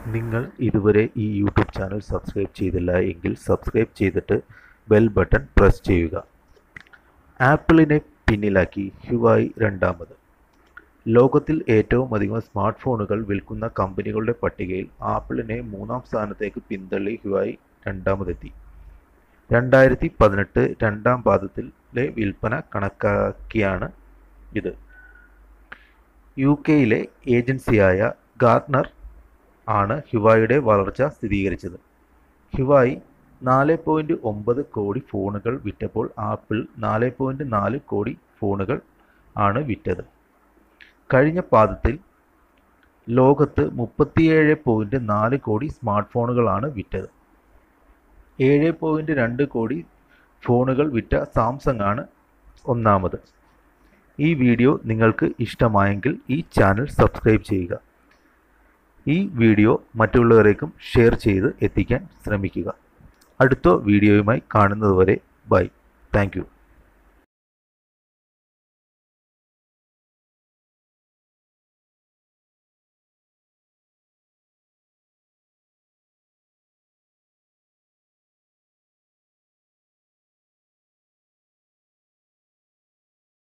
നിങ്ങൾ ഇതുവരെ ഈ യൂട്യൂബ് ചാനൽ സബ്സ്ക്രൈബ് ചെയ്തില്ല എങ്കിൽ സബ്സ്ക്രൈബ് ചെയ്തിട്ട് ബെൽ ബട്ടൺ പ്രസ് ചെയ്യുക ആപ്പിളിനെ പിന്നിലാക്കി ഹ്യുവായി രണ്ടാമത് ലോകത്തിൽ ഏറ്റവും അധികം സ്മാർട്ട് ഫോണുകൾ വിൽക്കുന്ന കമ്പനികളുടെ പട്ടികയിൽ ആപ്പിളിനെ മൂന്നാം സ്ഥാനത്തേക്ക് പിന്തള്ളി ഹ്യുവായി രണ്ടാമതെത്തി രണ്ടായിരത്തി പതിനെട്ട് രണ്ടാം പാദത്തിലെ വിൽപ്പന കണക്കാക്കിയാണ് ഇത് യു കെയിലെ ഏജൻസിയായ ഗാർട്ട്നർ ആണ് ഹ്യുവായുടെ വളർച്ച സ്ഥിരീകരിച്ചത് ഹ്യുവായി നാല് പോയിൻറ്റ് ഒമ്പത് കോടി ഫോണുകൾ വിറ്റപ്പോൾ ആപ്പിൾ നാല് പോയിൻറ്റ് നാല് കോടി ഫോണുകൾ ആണ് വിറ്റത് കഴിഞ്ഞ പാദത്തിൽ ലോകത്ത് മുപ്പത്തിയേഴ് പോയിൻറ്റ് നാല് കോടി സ്മാർട്ട് ഫോണുകളാണ് വിറ്റത് ഏഴ് പോയിൻറ്റ് രണ്ട് കോടി ഫോണുകൾ വിറ്റ സാംസങ് ആണ് ഒന്നാമത് ഈ വീഡിയോ നിങ്ങൾക്ക് ഇഷ്ടമായെങ്കിൽ ഈ ചാനൽ സബ്സ്ക്രൈബ് ചെയ്യുക ഈ വീഡിയോ മറ്റുള്ളവരേക്കും ഷെയർ ചെയ്ത് എത്തിക്കാൻ ശ്രമിക്കുക അടുത്ത വീഡിയോയുമായി കാണുന്നതുവരെ ബൈ താങ്ക്